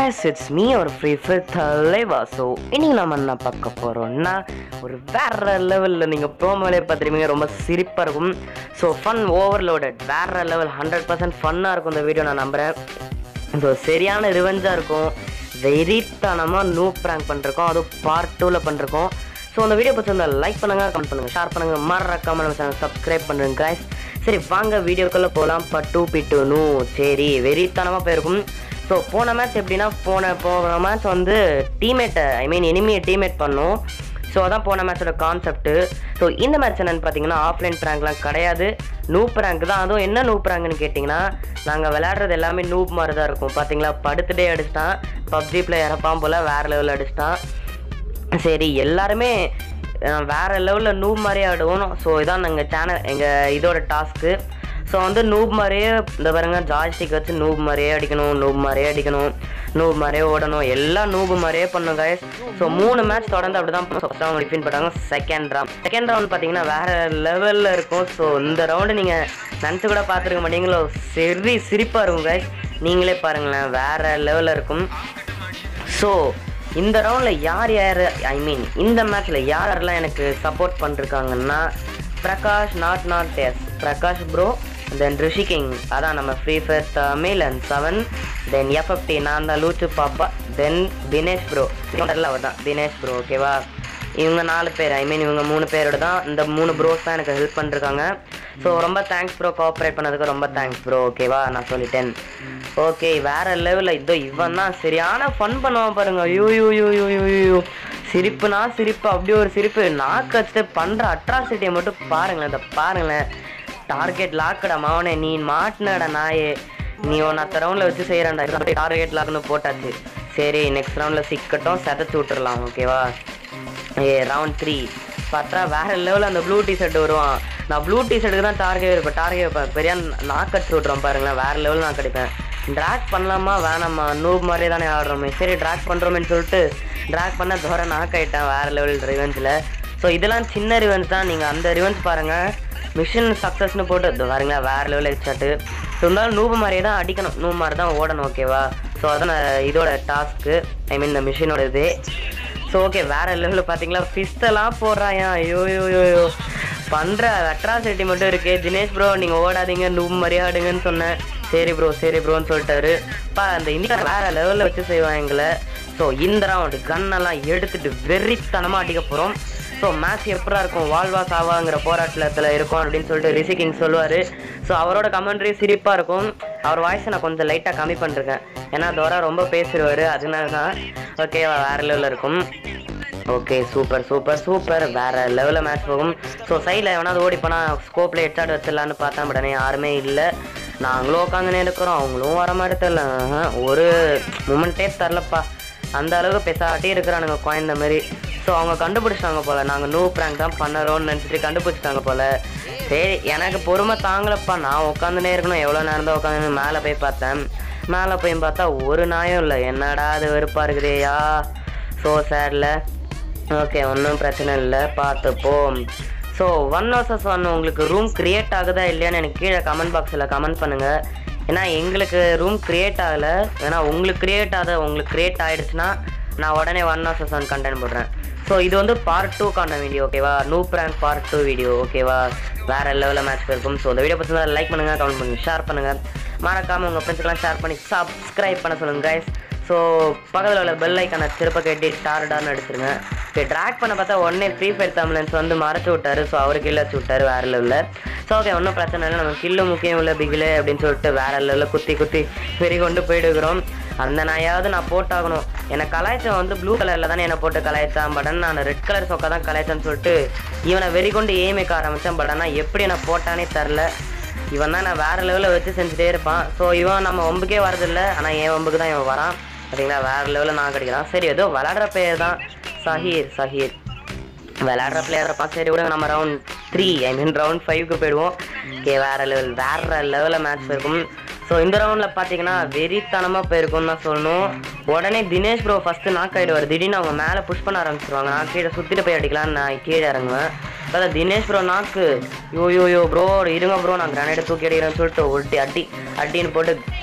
guys it's me ஒரு Free Fire தலைவா so இன்னைக்கு நம்ம என்ன பார்க்க போகிறோம்னா ஒரு வேற லெவலில் நீங்கள் ப்ரோமோலே பார்த்துருப்பீங்க ரொம்ப சிரிப்பாக இருக்கும் ஸோ ஃபன் ஓவர்லோடட் வேற லெவல் ஹண்ட்ரட் பர்சன்ட் ஃபன்னாக இருக்கும் இந்த வீடியோ நான் நம்புகிறேன் ஸோ சரியான ரிவெஞ்சாக இருக்கும் வெறித்தனமாக நூ ப்ராங்க் பண்ணிருக்கோம் அதுவும் பார்ட் டூவில் பண்ணிருக்கோம் ஸோ அந்த வீடியோ பிடிச்சிருந்தா லைக் பண்ணுங்க கமெண்ட் பண்ணுங்க ஷேர் பண்ணுங்க மறக்காம நம்ம சேனல் சப்ஸ்கிரைப் பண்ணுங்க guys சரி வாங்க வீடியோக்குள்ளே போகலாம் பட் டூ பி டூ நூ சரி வெறித்தனமாக போயிருக்கும் ஸோ போன மேட்ச் எப்படின்னா போன போன மேட்ச் வந்து டீமேட்டை ஐ மீன் எனிமியை டீமேட் பண்ணோம் ஸோ அதான் போன மேட்சோட கான்செப்ட்டு ஸோ இந்த மேட்ச் என்னன்னு பார்த்தீங்கன்னா ஆஃப்லைன் ப்ராங்க்லாம் கிடையாது நூப் ப்ராங்க் தான் அதுவும் என்ன நூப் ப்ராங்க்னு கேட்டிங்கன்னா நாங்கள் விளையாடுறது எல்லாமே நூப் மாதிரி தான் இருக்கும் பார்த்தீங்களா படுத்துட்டே அடிச்சிட்டான் பப்ஜி பிளேயர் இறப்பான் போல் வேறு லெவலில் அடிச்சிட்டான் சரி எல்லாருமே அஹ், வேற லெவலில் நூப் மாதிரியே ஆடுவோம் ஸோ இதான் நாங்கள் சேனல் எங்கள் இதோட டாஸ்க்கு ஸோ வந்து நூப் மாதிரியே இந்த பாருங்க ஜாய்ஸ்டிக் வச்சு நூப் மாதிரியே அடிக்கணும் நூப் மாதிரியே அடிக்கணும் நூப் மாதிரியே ஓடணும் எல்லாம் நூப் மாதிரியே பண்ணும் guys ஸோ மூணு மேட்ச் தொடர்ந்து அப்படி தான் ஃபஸ்ட் அவங்க டிஃபின் பண்ணாங்க செகண்ட் ரவுண்ட் செகண்ட் ரவுண்ட் பார்த்தீங்கன்னா வேற லெவலில் இருக்கும் ஸோ இந்த ரவுண்டு நீங்கள் நினச்சி கூட பார்த்துருக்க மாட்டீங்களோ சரி சிரிப்பாக இருக்கும் guys நீங்களே பாருங்களேன் வேற லெவலில் இருக்கும் ஸோ இந்த ரவுண்டில் யார் யார் ஐ மீன் இந்த மேட்ச்சில் யார் யாரெல்லாம் எனக்கு சப்போர்ட் பண்ணிருக்காங்கன்னா Prakash not not S Prakash bro then Rishi king அதான் நம்ம Free Fire Tamil and seven then FFT நான் தான் லூச்சு பாப்பா தென் தினேஷ் ப்ரோ அவர் தான் தினேஷ் ப்ரோ ஓகேவா இவங்க நாலு பேர் ஐ மீன் இவங்க மூணு பேரோட தான் இந்த மூணு ப்ரோஸ் தான் எனக்கு ஹெல்ப் பண்ணிருக்காங்க ஸோ ரொம்ப தேங்க்ஸ் ப்ரோ கோஆப்ரேட் பண்ணதுக்கு ரொம்ப தேங்க்ஸ் ப்ரோ ஓகேவா நான் சொல்லிட்டேன் ஓகே வேற லெவலில் இதோ இவன் தான் சரியான ஃபன் பண்ணுவான் பாருங்க ஐயோ யூ யூ யூ யூ யூ சிரிப்புனா சிரிப்பு அப்படி ஒரு சிரிப்பு நாக்கு வச்சுட்டு பண்ணுற அட்ராசிட்டியை மட்டும் பாருங்களேன் இதை பாருங்களேன் டார்கெட் லாக்கடா மவனே நீ மாட்டினடா நாயே நீ ஒன்று அத்த ரவுண்டில் வச்சு செய்கிறான்டா டார்கெட் லாக்னு போட்டாச்சு சரி நெக்ஸ்ட் ரவுண்டில் சிக்கட்டும் செதச்சு விட்டுறலாம் ஓகேவா ஏ ரவுண்ட் த்ரீ பார்த்தா வேற லெவலில் அந்த ப்ளூ டிஷர்ட் வருவான் நான் ப்ளூ டிஷர்ட்டுக்கு தான் டார்கெட் வைப்பேன் டார்கெட் வைப்பேன் பெரிய நாக் அடிச்சு விட்றோம் பாருங்களேன் வேற லெவல் நான் கிடைப்பேன் ட்ராக் பண்ணலாமா வேணாமா நூப் மாதிரியே தானே ஆடுறோமே சரி ட்ராக் பண்ணுறோமேன்னு சொல்லிட்டு ட்ராக் பண்ண தோற நாக் ஆயிட்டேன் வேற லெவல் ரிவெஞ்சில் ஸோ இதெல்லாம் சின்ன ரிவெஞ்ச் தான் நீங்கள் அந்த ரிவெஞ்ச் பாருங்கள் மிஷின் சக்ஸஸ்னு போட்டு இதோ பாருங்களேன் வேற லெவலில் ஹெட்ஷாட்டு ஸோ இருந்தாலும் நூபு மாதிரியே தான் அடிக்கணும் நூபு மாதிரி தான் ஓடணும் ஓகேவா ஸோ அதான் நான் இதோட டாஸ்க்கு ஐ மீன் இந்த மிஷினோட இது ஸோ ஓகே வேற லெவலில் பார்த்தீங்களா ஃபிஸ்டெல்லாம் போடுறாயா ஐயோ ஐயோ ஐயோ, ஐயோ பண்ணுற அட்ராசிட்டி மட்டும் இருக்கு தினேஷ் ப்ரோ நீங்கள் ஓடாதீங்க நூப் மாதிரியே ஆடுங்கன்னு சொன்னேன் சரி ப்ரோ சரி ப்ரோன்னு சொல்லிட்டாரு பா அந்த இந்தியா வேற லெவலில் வச்சு செய்வான் எங்களை ஸோ இந்த ரவுண்டு கன்னெல்லாம் எடுத்துட்டு வெறித்தனமாக அடிக்க போகிறோம் ஸோ மேட்ச் எப்படா இருக்கும் வாழ்வா சாவாங்கிற போராட்டத்தில் இருக்கும் அப்படின்னு சொல்லிட்டு ரிஷி கிங் சொல்லுவார் ஸோ அவரோட கமெண்ட்ரி சிரிப்பாக இருக்கும் அவர் வாய்ஸை நான் கொஞ்சம் லைட்டாக கம்மி பண்ணிருக்கேன் ஏன்னா தோரா ரொம்ப பேசுவார் அதனால தான் ஓகேவா வேறு லெவலில் இருக்கும் ஓகே சூப்பர் சூப்பர் சூப்பர் வேற லெவலில் மேட்ச் போகும் ஸோ சைடில் எவனாவது ஓடி போனால் ஸ்கோப்பில் ஹெட்ஷாட் வச்சிடலான்னு பார்த்தா உடனே யாருமே இல்லை நாங்களும் உட்காந்துனே இருக்கிறோம் அவங்களும் வர மாதிரி தெரில ஆஹா, ஒரு மூமெண்ட்டே தரலப்பா அந்த அளவுக்கு பெசாட்டி இருக்கிறானுங்க குழந்த மாதிரி ஸோ அவங்க கண்டுபிடிச்சிட்டாங்க போல நாங்கள் நூ ப்ராங்க் தான் பண்ணறோம்னு நினச்சிட்டு கண்டுபிடிச்சிட்டாங்க போல சரி எனக்கு பொறுமை தாங்கலப்பா நான் உட்காந்துனே இருக்கணும் எவ்வளோ நேரம் தான் உட்காந்து மேலே போய் பார்த்தேன் மேலே போய் பார்த்தா ஒரு நாயும் இல்லை என்னடா அது வெறுப்பாக இருக்குதேயா ஸோ சேடில் ஓகே ஒன்றும் பிரச்சனை இல்லை பார்த்துப்போம் ஸோ ஒன் வர்சஸ் ஒன் உங்களுக்கு ரூம் கிரியேட் ஆகுதா இல்லையான்னு எனக்கு கீழே கமெண்ட் பாக்ஸில் கமெண்ட் பண்ணுங்கள் ஏன்னா எங்களுக்கு ரூம் கிரியேட் ஆகலை ஏன்னா உங்களுக்கு கிரியேட் ஆகுது உங்களுக்கு கிரியேட் ஆகிடுச்சுன்னா நான் உடனே ஒன் வர்சஸ் ஒன் கண்டென்ட் போடுறேன் ஸோ இது வந்து பார்ட் டூக்கான வீடியோ ஓகேவா நூ ப்ராங்க் பார்ட் டூ வீடியோ ஓகேவா வேற லெவலில் மேட்ச் இருக்கும் ஸோ இந்த வீடியோ பற்றி லைக் பண்ணுங்கள் கமெண்ட் பண்ணுங்கள் ஷேர் பண்ணுங்கள் மறக்காமல் உங்கள் ஃப்ரெண்ட்ஸ்க்கெலாம் ஷேர் பண்ணி சப்ஸ்கிரைப் பண்ண சொல்லுங்கள் guys ஸோ பக்கத்தில் உள்ள பெல் ஐக்கான திருப்ப கட்டி ஸ்டார் டார்னு அடிச்சிருங்க சரி ட்ராக் பண்ண பார்த்தா உடனே ஃப்ரீ ஃபயர் தமிழன்ஸ் வந்து மறைச்சு விட்டாரு ஸோ அவரு கில்ல வச்சு விட்டாரு வேற லெவலில் ஸோ ஓகே ஒன்றும் பிரச்சனை இல்லை நம்ம கில்லு முக்கியம் இல்லை பிகிலு அப்படின்னு சொல்லிட்டு வேற லெவலில் குத்தி குத்தி வெறி கொண்டு போயிடுக்கிறோம் அந்த நாயாவது நான் போட்டாகணும் என்னை கலாய்ச்சன் வந்து ப்ளூ கலரில் தானே என்னை போட்டு கலாய்ச்சான் பட் ஆனால் நான் ரெட் கலர் சொக்கா தான் கலாய்ச்சேன்னு சொல்லிட்டு இவனை வெறி கொண்டு ஏமிக்க ஆரம்பித்தேன் பட் ஆனால் எப்படி நான் போட்டானே தெரில இவன் தான் நான் வேற லெவலில் வச்சு செஞ்சுட்டே இருப்பான் ஸோ இவன் நம்ம வம்புக்கே வரதில்லை ஆனால் என் வம்புக்கு தான் இவன் வரான் சரிங்களா வேற லெவலில் நான் கிடைக்கிறான் சரி ஏதோ விளாடுற பேர் தான் சஹீர் சஹீர் விளையாடுற பிளேயர் இருப்பான் சரி விடுங்க நம்ம round three I mean round ஃபைவ்க்கு போயிடுவோம் ஓகே வேற லெவல் வேற லெவலில் மேட்ச் இருக்கும் ஸோ இந்த ரவுண்டில் பார்த்தீங்கன்னா வெறித்தனமாக போயிருக்கும்னு தான் சொல்லணும் உடனே தினேஷ் ப்ரோ ஃபஸ்ட்டு நாக் ஆகிடுவார் திடீர்னு அவங்க மேலே புஷ் பண்ண ஆரம்பிச்சிருவாங்க நான் கீழே சுற்றிட்டு போய் அடிக்கலாம்னு நான் கீழே இறங்குவேன் அதான் தினேஷ் ப்ரோ நாக்கு யோ யோ யோ ப்ரோ இருங்க ப்ரோ நான் கிரானைடை தூக்கி அடிக்கிறேன்னு சொல்லிட்டு ஒட்டி அடி அடின்னு போட்டு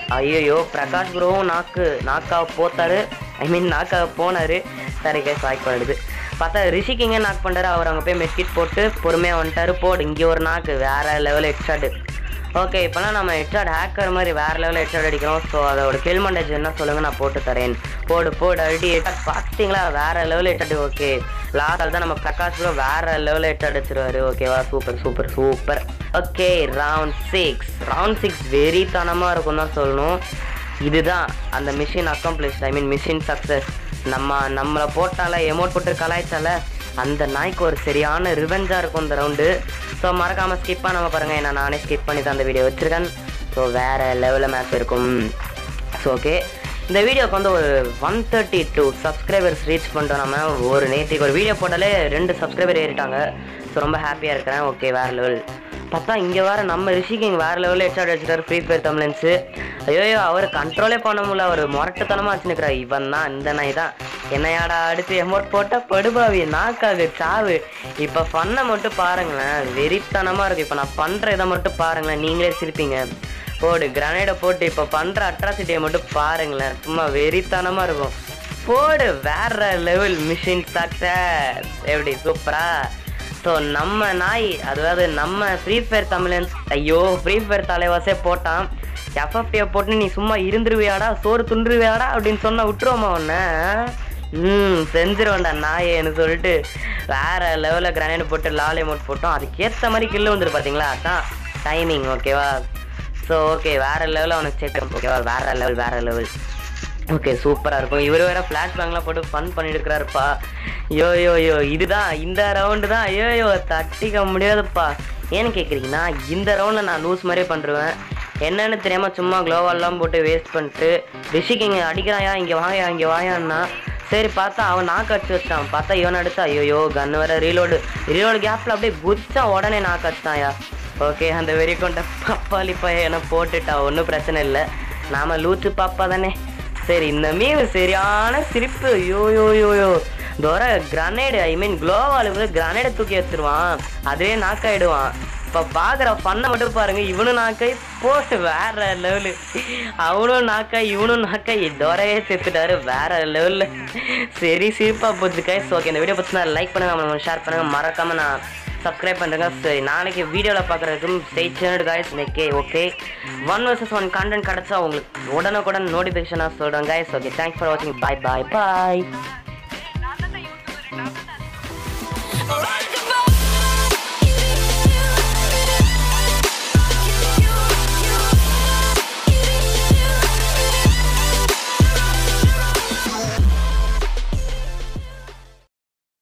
ஐயோ பிரகாஷ் ப்ரோவும் நாக்கு நாக்காக போத்தாரு ஐ மீன் நாக்காக போனாரு சரி கேஸ் வாய்ப்பு வருது பார்த்தா ரிஷிக்கிங்க நாக் பண்ணுறாரு அவர் அங்கே போய் மெட்கிட் போட்டு பொறுமையாக வந்துட்டாரு போடு இங்கே ஒரு நாக்கு வேற லெவல் ஹெட்ஷாட்டு ஓகே இப்போலாம் நம்ம ஹெட்ஷாட் ஹேக்கர் மாதிரி வேற லெவலில் ஹெட்ஷாட் அடிக்கிறோம் ஸோ அதோட கில் மண்டேஜ் என்ன சொல்லுங்க நான் போட்டு தரேன் போடு போடு அடி ஹெட்ஷாட் பார்த்தீங்களா வேற லெவல் ஹெட்ஷாட் ஓகே லாஸ்ட் தான் நம்ம பிரகாஷ் ப்ரோ வேற லெவலில் ஹெட்ஷாட் அடிச்சிருவாரு ஓகேவா super super super okay round six round six வெறித்தனமாக இருக்கும் தான் சொல்லணும் இதுதான் அந்த mission accomplish I mean mission success நம்ம நம்மளை போட்டால எமோட் போட்டு கலாய்ச்சால அந்த நாய்க்கு ஒரு சரியான ரிவெஞ்சாக இருக்கும் இந்த ரவுண்டு ஸோ மறக்காமல் ஸ்கிப் பண்ணாம பாருங்கள் ஏன்னா நானே ஸ்கிப் பண்ணி தான் அந்த வீடியோ வச்சுருக்கேன் ஸோ வேறு லெவலில் மேட்ச் இருக்கும் ஸோ ஓகே இந்த வீடியோக்கு வந்து ஒரு one thirty two subscribers reach பண்ணுறோம் நம்ம ஒரு நேற்றுக்கு ஒரு வீடியோ போட்டாலே ரெண்டு சப்ஸ்கிரைபர் ஏறிட்டாங்க ஸோ ரொம்ப ஹாப்பியாக இருக்கிறேன் ஓகே வேறு லெவல் பார்த்தா இங்கே வேறு நம்ம ரிஷிகிங் வேறு லெவலில் ஹெட்ஷாட் அடிச்சிட்டாரு ஃப்ரீ ஃபயர் தமிழன்ஸு ஐயோ அவர் கண்ட்ரோலே பண்ண முடியல அவர் முரட்டுத்தனமாக வச்சுன்னுக்கிறார் இவன் தான் இந்த நாய் தான் என்னையாடா அடுத்து எமௌண்ட் போட்டால் படுபாவி நாக்காகு சாவு இப்போ ஃபன்னை மட்டும் பாருங்களேன் வெறித்தனமாக இருக்குது இப்போ நான் பண்ணுற இதை மட்டும் பாருங்களேன் நீங்களே சிரிப்பீங்க போடு கிரனைடை போட்டு இப்போ பண்ணுற அட்ராசிட்டியை மட்டும் பாருங்களேன் சும்மா வெறித்தனமாக இருக்கும் போடு வேற லெவல் மிஷின் சக்சஸ் எப்படி சூப்பரா ஸோ நம்ம நாய் அதாவது நம்ம ஃப்ரீ ஃபயர் தமிழன் ஐயோ ஃப்ரீ ஃபயர் தலைவாசே போட்டான் எஃப்எஃப்டியை போட்டு நீ சும்மா இருந்துருவியாடா சோறு துண்டுருவியாடா அப்படின்னு சொன்னா விட்டுருவோமா உன்ன ம் செஞ்சிருவேன்டா நாயேன்னு சொல்லிட்டு வேற லெவலில் கிரானைட் போட்டு லால் அமௌண்ட் போட்டோம் அதுக்கேற்ற மாதிரி கில்லு வந்துரு பார்த்தீங்களா அதான் டைமிங் ஓகேவா ஸோ ஓகே வேற லெவலில் அவனுக்கு செக் ஓகேவா வேற லெவல் வேற லெவல் ஓகே சூப்பராக இருக்கும் இவர் வேற ஃப்ளாஷ் பேங்க்லாம் போட்டு ஃபன் பண்ணிட்டு இருக்கிறாருப்பா யோ யோ யோ இதுதான் இந்த ரவுண்டு தான் ஐயோ யோ தட்டிக்க முடியாதுப்பா ஏன்னு கேட்குறீங்கன்னா இந்த ரவுண்டில் நான் லூஸ் மாதிரியே பண்ணுருவேன் என்னன்னு தெரியாமல் சும்மா க்ளோவால்லாம் போட்டு வேஸ்ட் பண்ணிட்டு ரிஷிக்கு இங்கே அடிக்கிறாயா இங்கே வாயா இங்கே வாயான்னா சரி பார்த்தா அவன் நாக்கு அடிச்சு வச்சான் பார்த்தா இவன் அடிச்சா ஐயோ கன் வேற ரீலோடு ரீலோடு கேப்பில் அப்படியே குச்சான் உடனே நாக்கு அடிச்சாயா ஓகே அந்த வெறி கொண்ட பப்பாளி பையனை போட்டுட்டா ஒன்றும் பிரச்சனை இல்லை நாம லூச்சு பாப்பா தானே சரி இந்த மீன் சரியான சிரிப்பு யோ யோ யோ யோ தோர கிரனேடு ஐ மீன் குளோவாலுக்கு கிரனேடை தூக்கி வச்சிருவான் அதுவே நாக்காயிடுவான் இப்போ பார்க்குற பண்ணை மட்டும் பாருங்க இவனும் நாக்காய் போட்டு வேற லெவலு அவனும் நாக்காய் இவனும் நாக்காய் தோரையே சேர்த்துட்டாரு வேற லெவலில் சரி சிரிப்பா போச்சு கைஸ் ஓகே இந்த வீடியோ பற்றி லைக் பண்ணுங்க ஷேர் பண்ணுங்க மறக்காம நான் சப்ஸ்கிரைப் பண்ணுறேங்க சரி நாளைக்கு வீடியோவில் பார்க்குறதுக்கும் stay channel guys okay okay one versus one content கிடச்சா உங்களுக்கு உடனுக்குடன் நோட்டிஃபிகேஷனாக சொல்கிறேன் காய்ஸ் ஓகே தேங்க்ஸ் ஃபார் வாட்சிங் பாய் பாய் பாய்